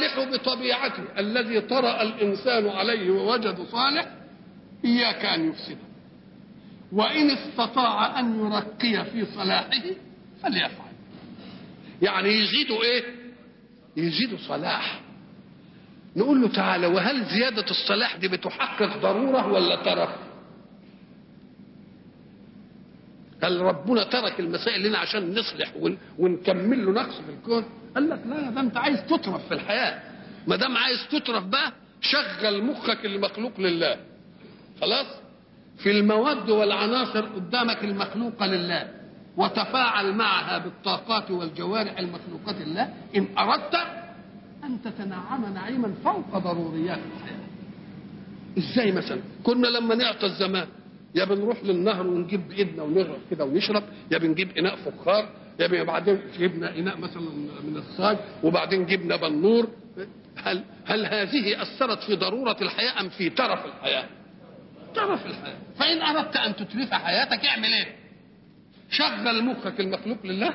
الصالح بطبيعته الذي طرأ الإنسان عليه ووجد صالح إياك أن يفسده وإن استطاع أن يرقي في صلاحه فليفعل يعني يزيدوا إيه يزيدوا صلاح نقول له تعالى وهل زيادة الصلاح دي بتحقق ضرورة ولا ترف هل ربنا ترك المسائل لنا عشان نصلح ون- ونكمل له نقص في الكون قال لك لا ده انت عايز تترف في الحياة ما دام عايز تترف بقى شغل مخك اللي مخلوق لله خلاص في المواد والعناصر قدامك المخلوقة لله وتفاعل معها بالطاقات والجوارح المخلوقة لله إن أردت أن تتنعم نعيما فوق ضروريات الحياة ازاي مثلا كنا لما نعطى الزمان يا بنروح للنهر ونجيب بايدنا ونغرق كده ونشرب يا بنجيب اناء فخار يا بن- بعدين جبنا اناء مثلا من الصاج وبعدين جبنا بنور هل هل هذه اثرت في ضروره الحياه ام في ترف الحياه؟ ترف الحياه فان اردت ان تتلف حياتك اعمل ايه؟ شغل مخك المخلوق لله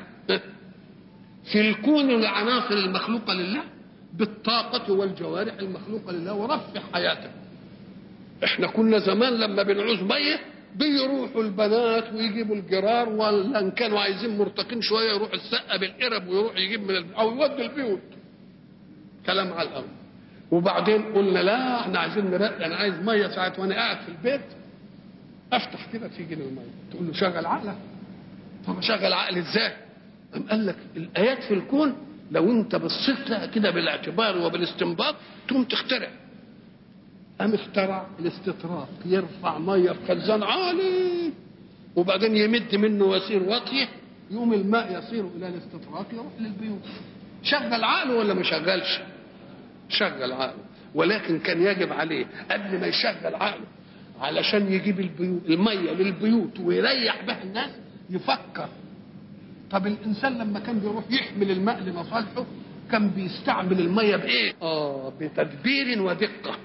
في الكون العناصر المخلوقه لله بالطاقه والجوارح المخلوقه لله ورفع حياتك احنا كنا زمان لما بنعوز ميه بيروحوا البنات ويجيبوا الجرار ولا ان كانوا عايزين مرتقين شويه يروح السقه بالقرب ويروح يجيب من الب... او يودي البيوت كلام على الارض وبعدين قلنا لا احنا عايزين نرقي انا عايز ميه ساعه وانا قاعد في البيت افتح كده تيجي لي الميه تقول له شغل عقلك طب اشغل عقلي ازاي؟ قام قال لك الايات في الكون لو انت بصيت لها كده بالاعتبار وبالاستنباط تقوم تخترع قام اخترع الاستطراق يرفع ميه في خزان عالي وبعدين يمد منه وسير واطيه يقوم الماء يصير الى الاستطراق يروح للبيوت شغل عقله ولا ما شغلش شغل عقله ولكن كان يجب عليه قبل ما يشغل عقله علشان يجيب البيوت الميه للبيوت ويريح بها الناس يفكر طب الانسان لما كان بيروح يحمل الماء لمصالحه كان بيستعمل الميه بايه؟ اه بتدبير ودقه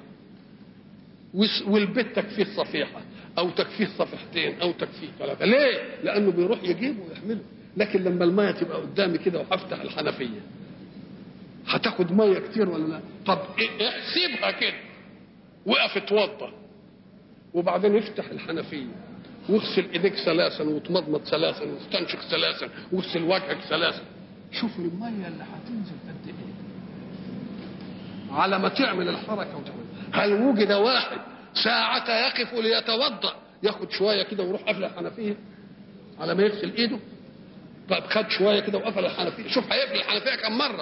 وس- والبيت تكفيه صفيحه او تكفيه صفيحتين او تكفيه ثلاثه ليه؟ لانه بيروح يجيبه ويحمله لكن لما الميه تبقى قدامي كده وهفتح الحنفيه هتاخد ميه كتير ولا لا؟ طب إيه- احسبها كده وقف اتوضى وبعدين افتح الحنفيه واغسل ايديك ثلاثا وتمضمض ثلاثا واستنشق ثلاثا واغسل وجهك ثلاثا شوف الميه اللي هتنزل قد ايه على ما تعمل الحركه وتعمل هل وجد واحد ساعة يقف ليتوضا ياخد شويه كده ويروح قافل الحنفيه على ما يغسل ايده طب خد شويه كده وقفل الحنفيه شوف هيقفل الحنفيه كم مره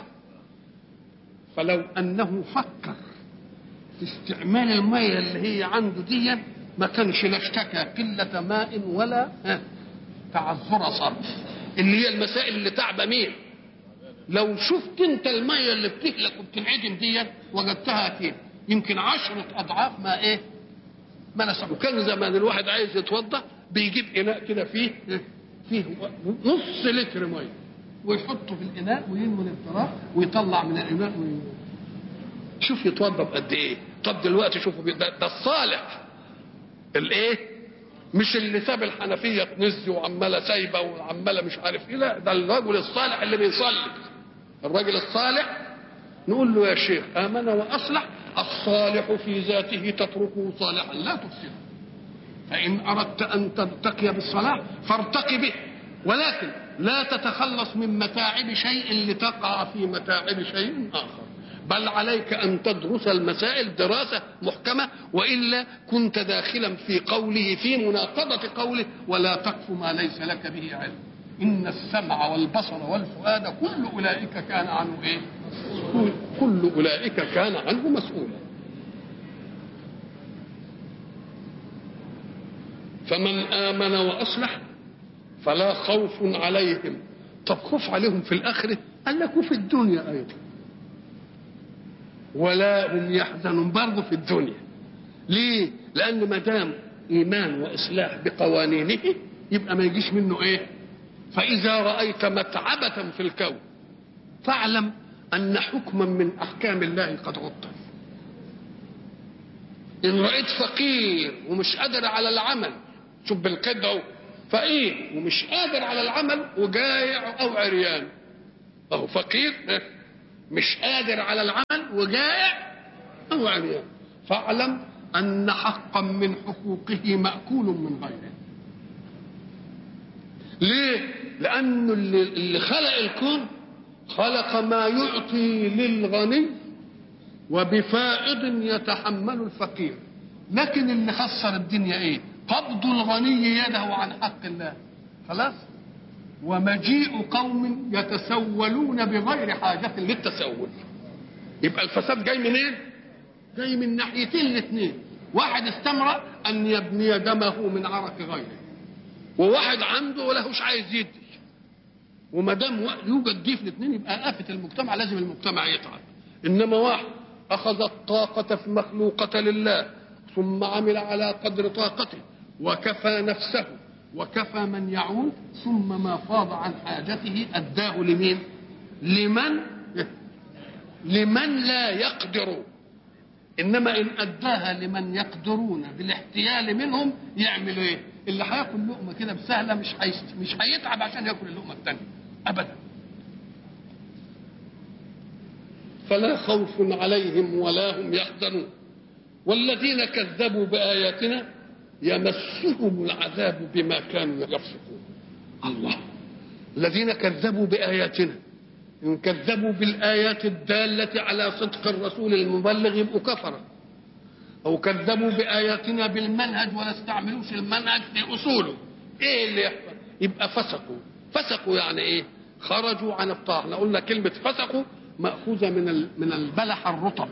فلو انه فكر في استعمال الميه اللي هي عنده دي ما كانش لا اشتكى قله ماء ولا ها، تعذر صرف اللي هي المسائل اللي تعبى مين لو شفت انت الميه اللي بتهلك وبتنعدم دي وجدتها كده يمكن عشرة اضعاف ما ايه ما نسب وكان زمان الواحد عايز يتوضا بيجيب اناء كده فيه فيه نص لتر ميه ويحطه في الاناء وينمل التراب ويطلع من الاناء وي... شوف يتوضا بقد ايه طب دلوقتي شوفوا بي- ده, ده الصالح الايه مش اللي ساب الحنفيه تنز وعماله سايبه وعماله مش عارف ايه لا ده الرجل الصالح اللي بيصلي الرجل الصالح نقول له يا شيخ امن واصلح الصالح في ذاته تتركه صالحا لا تفسده فان اردت ان ترتقي بالصلاح فارتقي به ولكن لا تتخلص من متاعب شيء لتقع في متاعب شيء اخر بل عليك ان تدرس المسائل دراسه محكمه والا كنت داخلا في قوله في مناقضه قوله ولا تقف ما ليس لك به علم ان السمع والبصر والفؤاد كل اولئك كان عنه ايه كل اولئك كان عنه مسؤولا فمن امن واصلح فلا خوف عليهم طب خوف عليهم في الاخره قال لك وفي الدنيا ايضا ولا هم يحزنون برضه في الدنيا ليه لان ما دام ايمان واصلاح بقوانينه يبقى ما يجيش منه ايه فاذا رايت متعبه في الكون فاعلم ان حكما من احكام الله قد عطل ان رايت فقير ومش قادر على العمل شوف بالقيد اهو فقير ومش قادر على العمل وجايع او عريان اهو فقير إيه؟ مش قادر على العمل وجائع او عريان فاعلم ان حقا من حقوقه ماكول من غيره ليه لانه اللي, اللي خلق الكون خلق ما يعطي للغني وبفائض يتحمل الفقير لكن اللي خسر الدنيا ايه قبض الغني يده عن حق الله خلاص ومجيء قوم يتسولون بغير حاجة للتسول يبقى الفساد جاي منين جاي من ناحيتين الاثنين واحد استمر ان يبني دمه من عرق غيره وواحد عنده ولهوش عايز يدي وما دام يوجد دي في الاثنين يبقى آفة المجتمع لازم المجتمع يتعب انما واحد اخذ الطاقة في مخلوقة لله ثم عمل على قدر طاقته وكفى نفسه وكفى من يعود ثم ما فاض عن حاجته اداه لمين لمن لمن لا يقدر انما ان اداها لمن يقدرون بالاحتيال منهم يعملوا ايه اللي هياكل لقمه كده بسهله مش هيست... مش هيتعب عشان ياكل اللقمه الثانيه ابدا فلا خوف عليهم ولا هم يحزنون والذين كذبوا باياتنا يمسهم العذاب بما كانوا يفسقون الله الذين كذبوا باياتنا ان كذبوا بالايات الداله على صدق الرسول المبلغ يبقوا كفره او كذبوا باياتنا بالمنهج ولا استعملوش المنهج في اصوله ايه اللي يحصل يبقى فسقوا فسقوا يعني ايه خرجوا عن الطاعه احنا قلنا كلمه فسقوا ماخوذه من من البلح الرطب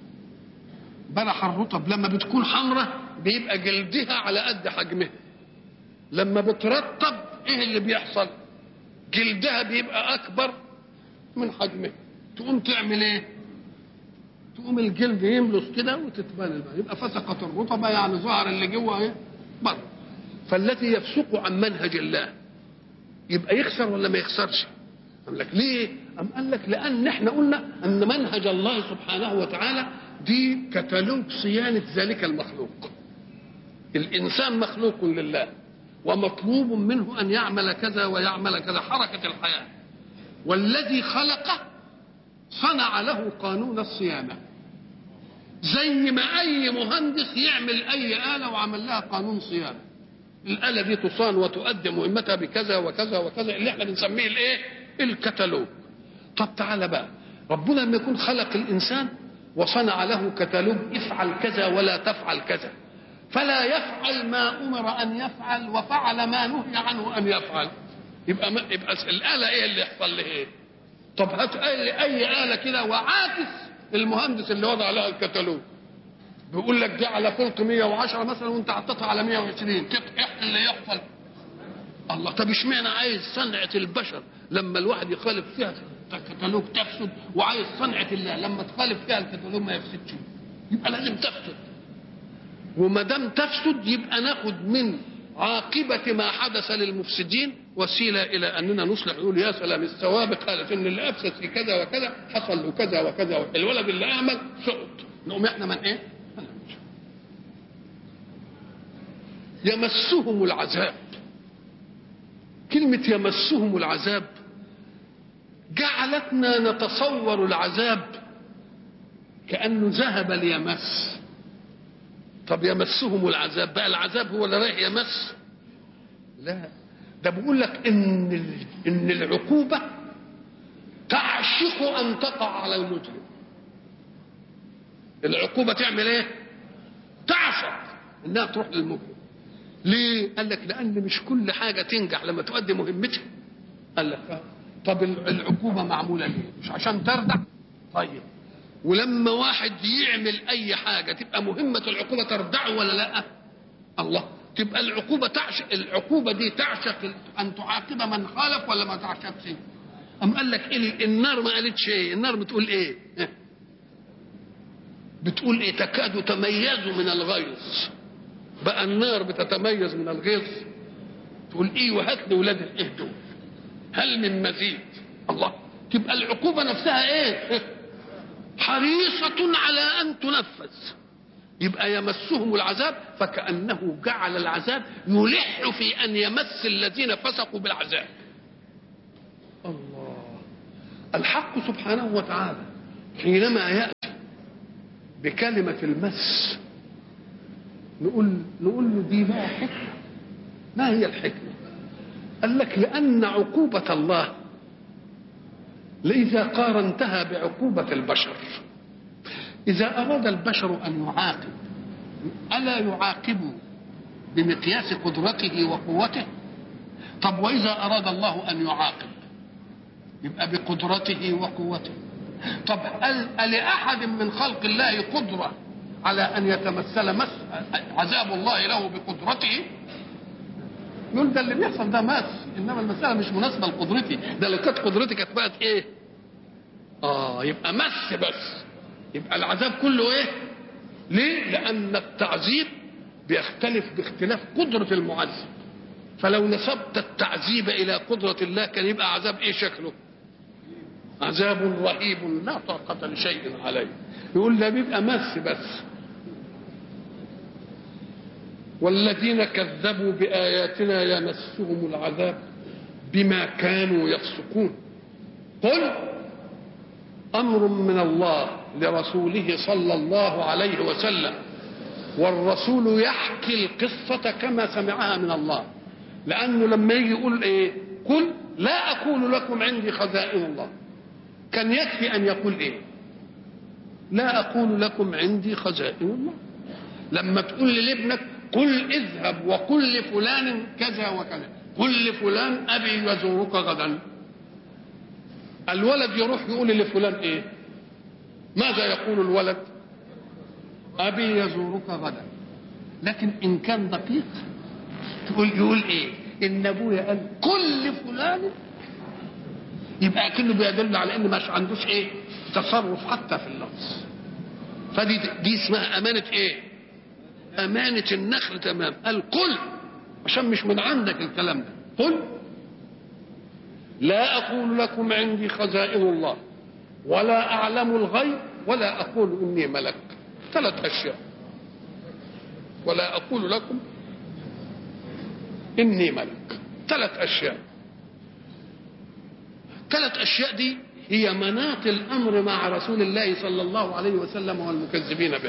بلح الرطب لما بتكون حمراء بيبقى جلدها على قد حجمها لما بترطب ايه اللي بيحصل جلدها بيبقى اكبر من حجمها تقوم تعمل ايه تقوم الجلد يملص كده وتتبان الماء يبقى فسقت الرطبة يعني ظهر اللي جوه ايه بره فالذي يفسق عن منهج الله يبقى يخسر ولا ما يخسرش قال لك ليه أم قال لك لأن احنا قلنا أن منهج الله سبحانه وتعالى دي كتالوج صيانة ذلك المخلوق الإنسان مخلوق لله ومطلوب منه أن يعمل كذا ويعمل كذا حركة الحياة والذي خلقه صنع له قانون الصيانة زي ما أي مهندس يعمل أي آلة وعمل لها قانون صيانة الآلة دي تصان وتؤدي مهمتها بكذا وكذا وكذا اللي احنا بنسميه الايه؟ الكتالوج. طب تعالى بقى ربنا لما يكون خلق الإنسان وصنع له كتالوج افعل كذا ولا تفعل كذا فلا يفعل ما أمر أن يفعل وفعل ما نهي عنه أن يفعل يبقى ما يبقى الآلة إيه اللي يحصل له إيه؟ طب هات أي, أي آلة كده وعاكس المهندس اللي وضع لها الكتالوج بيقول لك دي على فرط 110 مثلا وانت حطيتها على 120 ايه اللي يحصل الله طب اشمعنى عايز صنعة البشر لما الواحد يخالف فيها الكتالوج تفسد وعايز صنعة الله لما تخالف فيها الكتالوج ما يفسدش يبقى لازم تفسد وما دام تفسد يبقى ناخد من عاقبة ما حدث للمفسدين وسيلة إلى أننا نصلح نقول يا سلام السوابق قالت إن اللي أفسد في كذا وكذا حصل له كذا وكذا الولد اللي أعمل سقط نقوم إحنا من إيه؟ يمسهم العذاب كلمة يمسهم العذاب جعلتنا نتصور العذاب كأنه ذهب ليمس طب يمسهم العذاب بقى العذاب هو اللي رايح يمس لا ده بيقول لك ان ان العقوبه تعشق ان تقع على المجرم العقوبه تعمل ايه تعشق انها تروح للمجرم ليه قال لك لان مش كل حاجه تنجح لما تؤدي مهمتها قال لك طب العقوبه معموله ليه مش عشان تردع طيب ولما واحد يعمل اي حاجه تبقى مهمه العقوبه تردعه ولا لا الله تبقى العقوبه تعشق العقوبه دي تعشق ان تعاقب من خالف ولا ما تعشقش ام قال لك إيه النار ما قالتش ايه النار بتقول ايه بتقول ايه تكاد تميز من الغيظ بقى النار بتتميز من الغيظ تقول ايه وهات لي ولاد الايه دول هل من مزيد الله تبقى العقوبه نفسها ايه حريصة على أن تنفذ يبقى يمسهم العذاب فكأنه جعل العذاب يلح في أن يمس الذين فسقوا بالعذاب الله الحق سبحانه وتعالى حينما يأتي بكلمة المس نقول نقول له دي بقى حكمة ما هي الحكمة؟ قال لك لأن عقوبة الله إذا قارنتها بعقوبة البشر إذا أراد البشر أن يعاقب ألا يعاقب بمقياس قدرته وقوته طب وإذا أراد الله أن يعاقب يبقى بقدرته وقوته طب هل لأحد من خلق الله قدرة على أن يتمثل مس عذاب الله له بقدرته يقول ده اللي بيحصل ده مس انما المساله مش مناسبه لقدرتي ده لو كانت قدرتي كانت بقت ايه اه يبقى مس بس يبقى العذاب كله ايه ليه لان التعذيب بيختلف باختلاف قدره المعذب فلو نسبت التعذيب الى قدره الله كان يبقى عذاب ايه شكله عذاب رهيب لا طاقة لشيء عليه يقول ده بيبقى مس بس والذين كذبوا بآياتنا يمسهم العذاب بما كانوا يفسقون قل أمر من الله لرسوله صلى الله عليه وسلم والرسول يحكي القصة كما سمعها من الله لأنه لما يجي يقول إيه قل لا أقول لكم عندي خزائن الله كان يكفي أن يقول إيه لا أقول لكم عندي خزائن الله لما تقول لابنك قل اذهب وقل لفلان كذا وكذا قل لفلان أبي يزورك غدا الولد يروح يقول لفلان إيه ماذا يقول الولد أبي يزورك غدا لكن إن كان دقيق تقول يقول إيه إن أبويا قال كل فلان يبقى كله بيدل على ان مش عندوش ايه تصرف حتى في اللفظ فدي دي اسمها امانه ايه امانه النخل تمام قال قل عشان مش من عندك الكلام ده قل لا اقول لكم عندي خزائن الله ولا اعلم الغيب ولا اقول اني ملك ثلاث اشياء ولا اقول لكم اني ملك ثلاث اشياء ثلاث اشياء دي هي مناط الامر مع رسول الله صلى الله عليه وسلم والمكذبين به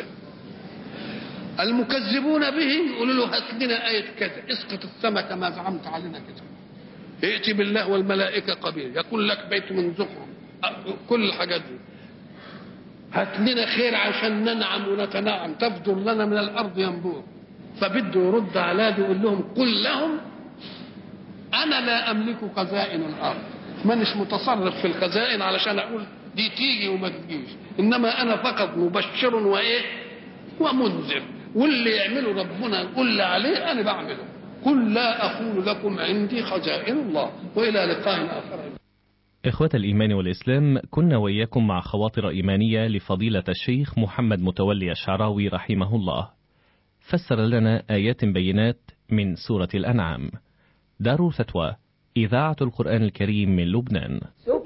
المكذبون به يقولوا له هات لنا آية كذا اسقط السماء كما زعمت علينا كذا ائتي بالله والملائكة قبيل يقول لك بيت من زخرف كل الحاجات دي هات لنا خير عشان ننعم ونتنعم تفجر لنا من الأرض ينبوع فبده يرد على دي يقول لهم قل لهم أنا لا أملك خزائن الأرض مانيش متصرف في الخزائن علشان اقول دي تيجي وما تجيش انما انا فقط مبشر وايه ومنذر واللي يعمله ربنا يقول لي عليه انا بعمله قل لا اقول لكم عندي خزائن الله والى لقاء اخر إخوة الإيمان والإسلام كنا وإياكم مع خواطر إيمانية لفضيلة الشيخ محمد متولي الشعراوي رحمه الله فسر لنا آيات بينات من سورة الأنعام دار فتوى إذاعة القرآن الكريم من لبنان